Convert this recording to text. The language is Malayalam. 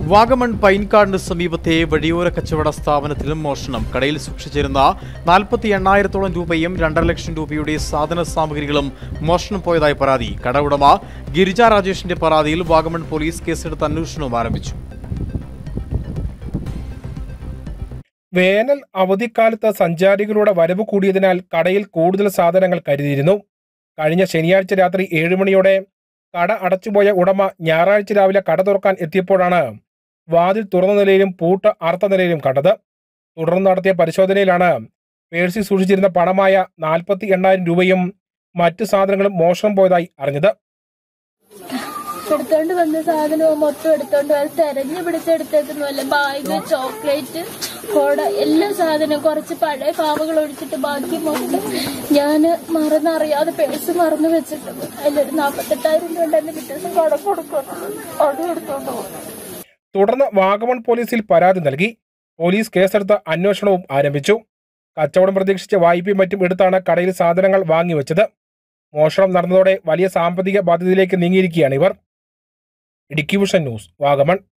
വാഗമൺ പൈൻകാടിന് സമീപത്തെ വഴിയോര കച്ചവട സ്ഥാപനത്തിലും മോഷണം കടയിൽ സൂക്ഷിച്ചിരുന്ന നാൽപ്പത്തി എണ്ണായിരത്തോളം രൂപയും രണ്ടര ലക്ഷം രൂപയുടെ സാധന സാമഗ്രികളും മോഷണം പോയതായി പരാതി കട ഉടമ ഗിരിജ രാജേഷിന്റെ പരാതിയിൽ വാഗമൺ പോലീസ് കേസെടുത്ത് അന്വേഷണവും ആരംഭിച്ചു വേനൽ അവധിക്കാലത്ത് സഞ്ചാരികളുടെ വരവ് കൂടിയതിനാൽ കടയിൽ കൂടുതൽ സാധനങ്ങൾ കരുതിയിരുന്നു കഴിഞ്ഞ ശനിയാഴ്ച രാത്രി ഏഴ് മണിയോടെ കട അടച്ചുപോയ ഉടമ ഞായറാഴ്ച രാവിലെ കട തുറക്കാൻ എത്തിയപ്പോഴാണ് വാതിൽ തുറന്ന നിലയിലും പൂട്ട് അറുത്ത നിലയിലും കണ്ടത് തുടർന്ന് നടത്തിയ പരിശോധനയിലാണ് പേഴ്സിൽ സൂക്ഷിച്ചിരുന്ന പണമായ നാൽപ്പത്തി എണ്ണായിരം രൂപയും മറ്റു സാധനങ്ങളും മോഷണം പോയതായി അറിഞ്ഞത് എടുത്തോണ്ട് വന്ന സാധനവും മൊത്തം എടുത്തോണ്ട് അത് തെരഞ്ഞു പിടിച്ചെടുത്തേക്കുന്നല്ല ബാഗ് ചോക്ലേറ്റ് കൊട എല്ലാ സാധനവും കുറച്ച് പഴയ പാവകൾ ഒഴിച്ചിട്ട് ബാക്കി മൊത്തം ഞാന് മറന്നറിയാതെ പേഴ്സ് മറന്നു വെച്ചിട്ടുണ്ട് അതിലൊരു നാപ്പത്തെട്ടായിരം രൂപ ഉണ്ടായിരുന്നു പിറ്റേ ദിവസം കടം കൊടുക്കണം അത് എടുത്തോണ്ട് പോകും തുടർന്ന് വാഗമൺ പോലീസിൽ പരാതി നൽകി പോലീസ് കേസെടുത്ത് അന്വേഷണവും ആരംഭിച്ചു കച്ചവടം പ്രതീക്ഷിച്ച് വായ്പയും മറ്റും എടുത്താണ് കടയിൽ സാധനങ്ങൾ വാങ്ങിവെച്ചത് മോഷണം നടന്നതോടെ വലിയ സാമ്പത്തിക ബാധ്യതയിലേക്ക് നീങ്ങിയിരിക്കുകയാണ് ഇവർ ഇടുക്കി വിഷൻ ന്യൂസ് വാഗമൺ